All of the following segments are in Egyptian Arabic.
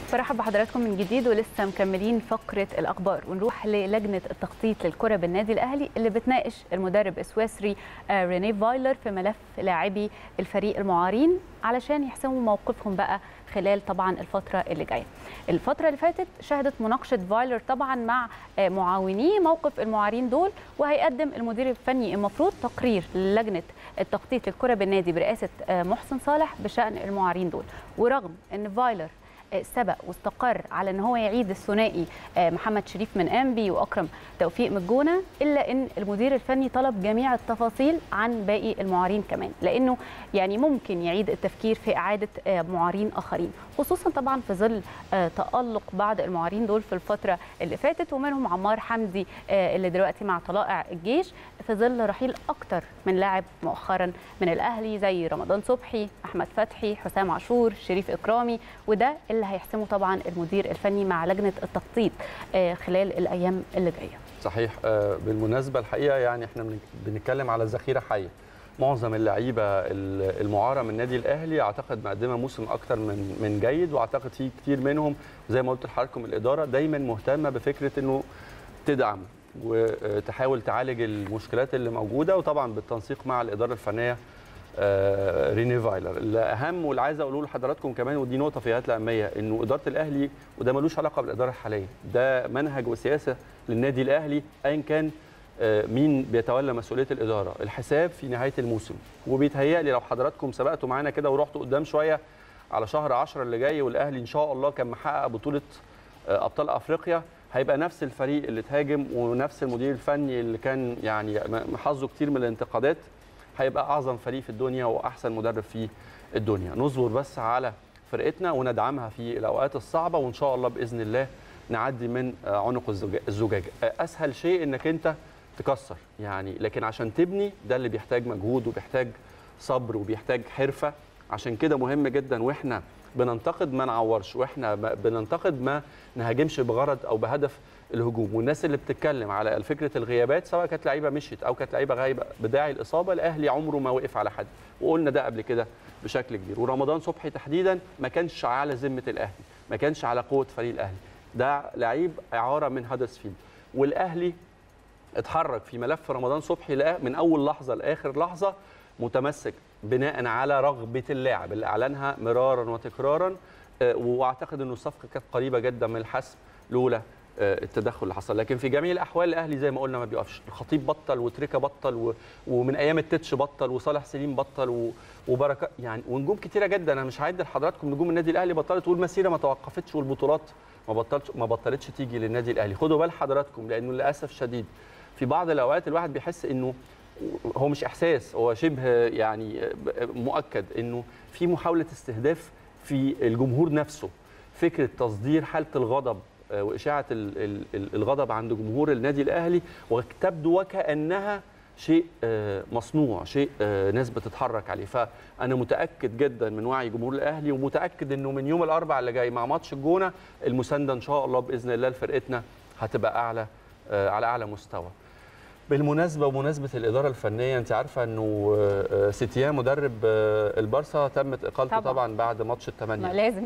برحب بحضراتكم من جديد ولسه مكملين فقره الاخبار ونروح للجنه التخطيط للكره بالنادي الاهلي اللي بتناقش المدرب السويسري ريني فايلر في ملف لاعبي الفريق المعارين علشان يحسموا موقفهم بقى خلال طبعا الفتره اللي جايه. الفتره اللي فاتت شهدت مناقشه فايلر طبعا مع معاونيه موقف المعارين دول وهيقدم المدير الفني المفروض تقرير للجنه التخطيط للكره بالنادي برئاسه محسن صالح بشان المعارين دول ورغم ان فايلر سبق واستقر على ان هو يعيد الثنائي محمد شريف من انبي واكرم توفيق من الجونه الا ان المدير الفني طلب جميع التفاصيل عن باقي المعارين كمان لانه يعني ممكن يعيد التفكير في اعاده معارين اخرين خصوصا طبعا في ظل تالق بعض المعارين دول في الفتره اللي فاتت ومنهم عمار حمدي اللي دلوقتي مع طلائع الجيش في ظل رحيل اكتر من لاعب مؤخرا من الاهلي زي رمضان صبحي احمد فتحي حسام عاشور شريف اكرامي وده اللي هيحسمه طبعا المدير الفني مع لجنه التخطيط خلال الايام اللي جايه صحيح بالمناسبه الحقيقه يعني احنا بنتكلم على ذخيره حيه معظم اللعيبه المعاره من النادي الاهلي اعتقد مقدمه موسم اكتر من من جيد واعتقد في كتير منهم زي ما قلت لحضراتكم الاداره دايما مهتمه بفكره انه تدعم وتحاول تعالج المشكلات اللي موجوده وطبعا بالتنسيق مع الاداره الفنيه ريني فايلر الاهم واللي عايز اقوله لحضراتكم كمان ودي نقطه في غايه الاهميه انه اداره الاهلي وده ملوش علاقه بالاداره الحاليه ده منهج وسياسه للنادي الاهلي ايا كان مين بيتولى مسؤوليه الاداره الحساب في نهايه الموسم وبيتهيألي لو حضراتكم سبقتوا معانا كده ورحتوا قدام شويه على شهر 10 اللي جاي والاهلي ان شاء الله كان محقق بطوله ابطال افريقيا هيبقى نفس الفريق اللي تهاجم ونفس المدير الفني اللي كان يعني حظه كتير من الانتقادات هيبقى اعظم فريق في الدنيا واحسن مدرب في الدنيا نصبر بس على فرقتنا وندعمها في الاوقات الصعبه وان شاء الله باذن الله نعدي من عنق الزجاجه اسهل شيء انك انت تكسر يعني لكن عشان تبني ده اللي بيحتاج مجهود وبيحتاج صبر وبيحتاج حرفه عشان كده مهم جدا واحنا بننتقد ما نعورش واحنا بننتقد ما نهاجمش بغرض او بهدف الهجوم والناس اللي بتتكلم على فكره الغيابات سواء كانت لعيبه مشيت او كانت لعيبه غايبه بداعي الاصابه الاهلي عمره ما وقف على حد وقلنا ده قبل كده بشكل كبير ورمضان صبحي تحديدا ما كانش على ذمه الاهلي ما كانش على قوه فريق الاهلي ده لعيب اعاره من هدرسفيلد والاهلي اتحرك في ملف رمضان صبحي من اول لحظه لاخر لحظه متمسك بناء على رغبه اللاعب اللي اعلنها مرارا وتكرارا واعتقد انه الصفقه كانت قريبه جدا من الحسم لولا التدخل اللي حصل لكن في جميع الاحوال الاهلي زي ما قلنا ما بيقفش الخطيب بطل وتريكا بطل و... ومن ايام التتش بطل وصالح سليم بطل و... وبركه يعني ونجوم كتيره جدا انا مش هعد لحضراتكم نجوم النادي الاهلي بطلت والمسيره ما توقفتش والبطولات ما بطلتش ما بطلتش تيجي للنادي الاهلي خدوا بال حضراتكم لانه للاسف شديد في بعض الاوقات الواحد بيحس انه هو مش احساس هو شبه يعني مؤكد انه في محاوله استهداف في الجمهور نفسه فكره تصدير حاله الغضب واشاعه الغضب عند جمهور النادي الاهلي وتبدو وكانها شيء مصنوع شيء ناس بتتحرك عليه فانا متاكد جدا من وعي جمهور الاهلي ومتاكد انه من يوم الاربعاء اللي جاي مع ماتش الجونه المسانده ان شاء الله باذن الله لفرقتنا هتبقى اعلى على اعلى مستوى بالمناسبه ومناسبه الاداره الفنيه انت عارفه انه سيتيان مدرب البارسا تمت اقالته طبعا, طبعا بعد ماتش الثمانيه ما لازم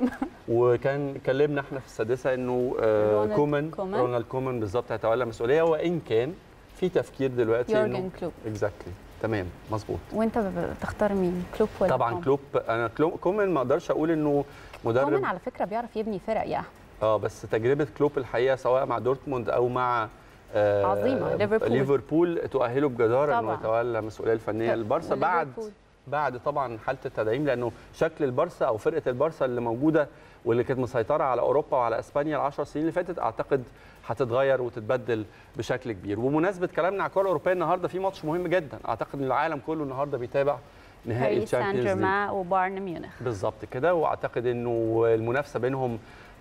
وكان كلمنا احنا في السادسه انه كومان رونالد كومان بالظبط هيتولى مسؤوليه وان كان في تفكير دلوقتي يورجن كلوب اكزاكتلي تمام مظبوط وانت بتختار مين كلوب ولا طبعا كومان؟ كلوب انا كلوب كومان ما اقدرش اقول انه مدرب كومان على فكره بيعرف يبني فرق يا اه بس تجربه كلوب الحقيقه سواء مع دورتموند او مع آه عظيمه ليفربول ليفربول تؤهله بجداره انه يتولى المسؤوليه الفنيه للبارسا بعد بعد طبعا حاله التدعيم لانه شكل البارسا او فرقه البارسا اللي موجوده واللي كانت مسيطره على اوروبا وعلى اسبانيا العشر سنين اللي فاتت اعتقد هتتغير وتتبدل بشكل كبير وبمناسبه كلامنا على الكره الاوروبيه النهارده في ماتش مهم جدا اعتقد ان العالم كله النهارده بيتابع نهائي باريس سان الشامبيونز جيرمان وبايرن ميونخ بالظبط كده واعتقد انه المنافسه بينهم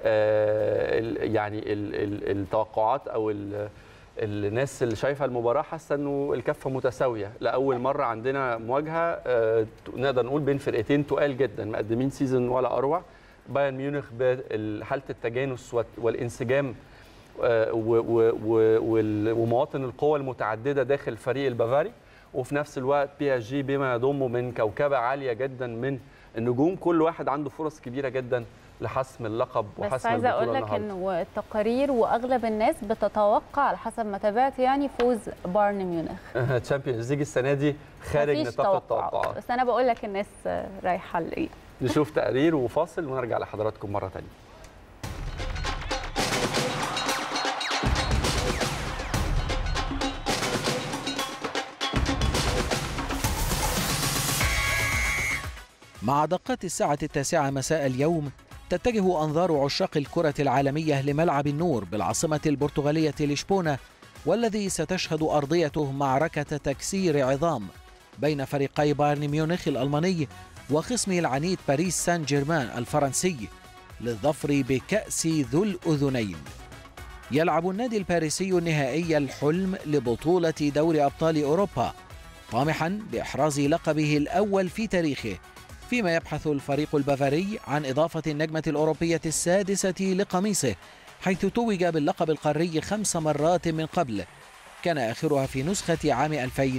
آه يعني ال ال التوقعات او ال الناس اللي شايفه المباراه حاسه انه الكفه متساويه لاول مره عندنا مواجهه آه نقدر نقول بين فرقتين تقال جدا مقدمين سيزون ولا اروع بايرن ميونخ بحاله التجانس والانسجام آه ومواطن القوى المتعدده داخل الفريق البافاري وفي نفس الوقت بي اس جي بما يضمه من كوكبه عاليه جدا من النجوم كل واحد عنده فرص كبيره جدا لحسم اللقب بس وحسم عايزه البطوله اقول لك النهارده انه التقارير واغلب الناس بتتوقع على حسب ما تابعت يعني فوز بايرن ميونخ تشامبيونز ليج السنه دي خارج مفيش نطاق توقعات. التوقعات بس انا بقول لك الناس رايحه لايه نشوف تقرير وفاصل ونرجع لحضراتكم مره ثانيه مع دقات الساعة التاسعة مساء اليوم تتجه أنظار عشاق الكرة العالمية لملعب النور بالعاصمة البرتغالية لشبونة والذي ستشهد أرضيته معركة تكسير عظام بين فريقي بايرن ميونخ الألماني وخصمه العنيد باريس سان جيرمان الفرنسي للظفر بكأس ذو الأذنين يلعب النادي الباريسي النهائي الحلم لبطولة دوري أبطال أوروبا طامحا بإحراز لقبه الأول في تاريخه فيما يبحث الفريق البافاري عن إضافة النجمة الأوروبية السادسة لقميصه حيث توج باللقب القاري خمس مرات من قبل كان آخرها في نسخة عام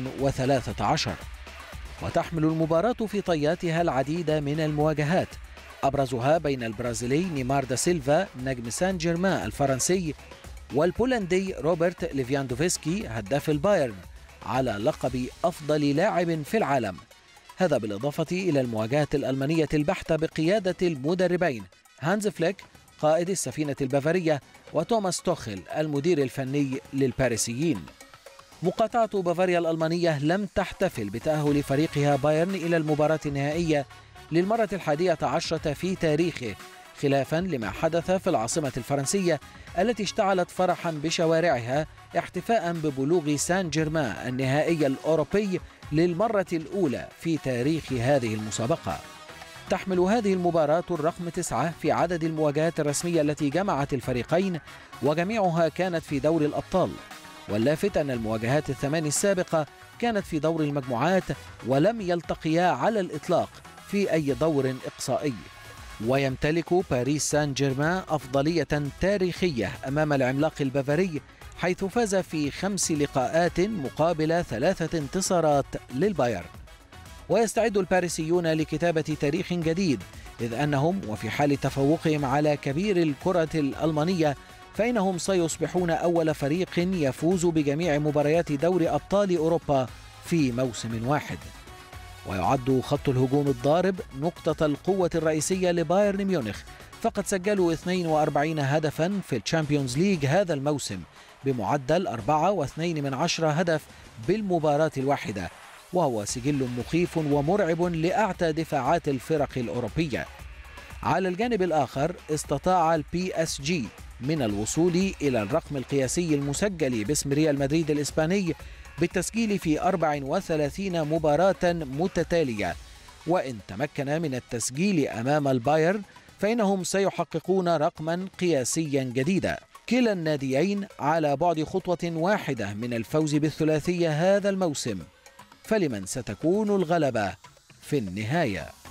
2013 وتحمل المباراة في طياتها العديد من المواجهات أبرزها بين البرازيلي نيمار دا سيلفا نجم سان جيرمان الفرنسي والبولندي روبرت ليفياندوفسكي هداف البايرن على لقب أفضل لاعب في العالم هذا بالإضافة إلى المواجهة الألمانية البحتة بقيادة المدربين هانز فليك قائد السفينة البافارية وتوماس توخل المدير الفني للباريسيين مقاطعة بافاريا الألمانية لم تحتفل بتأهل فريقها بايرن إلى المباراة النهائية للمرة الحادية عشرة في تاريخه خلافا لما حدث في العاصمة الفرنسية التي اشتعلت فرحا بشوارعها احتفاء ببلوغ سان جيرمان النهائي الأوروبي للمرة الأولى في تاريخ هذه المسابقة تحمل هذه المباراة الرقم تسعة في عدد المواجهات الرسمية التي جمعت الفريقين وجميعها كانت في دور الأبطال واللافت أن المواجهات الثمان السابقة كانت في دور المجموعات ولم يلتقيا على الإطلاق في أي دور إقصائي ويمتلك باريس سان جيرمان أفضلية تاريخية أمام العملاق البافاري حيث فاز في خمس لقاءات مقابل ثلاثة انتصارات للبايرن ويستعد الباريسيون لكتابة تاريخ جديد إذ أنهم وفي حال تفوقهم على كبير الكرة الألمانية فإنهم سيصبحون أول فريق يفوز بجميع مباريات دوري أبطال أوروبا في موسم واحد ويعد خط الهجوم الضارب نقطة القوة الرئيسية لبايرن ميونخ فقد سجلوا 42 هدفا في الشامبيونز ليج هذا الموسم بمعدل 4.2 من عشرة هدف بالمباراة الواحدة وهو سجل مخيف ومرعب لأعتى دفاعات الفرق الأوروبية على الجانب الآخر استطاع البي اس جي من الوصول إلى الرقم القياسي المسجل باسم ريال مدريد الإسباني بالتسجيل في 34 مباراة متتالية وإن تمكن من التسجيل أمام البايرن فإنهم سيحققون رقما قياسيا جديدا كلا الناديين على بعد خطوة واحدة من الفوز بالثلاثية هذا الموسم فلمن ستكون الغلبة في النهايه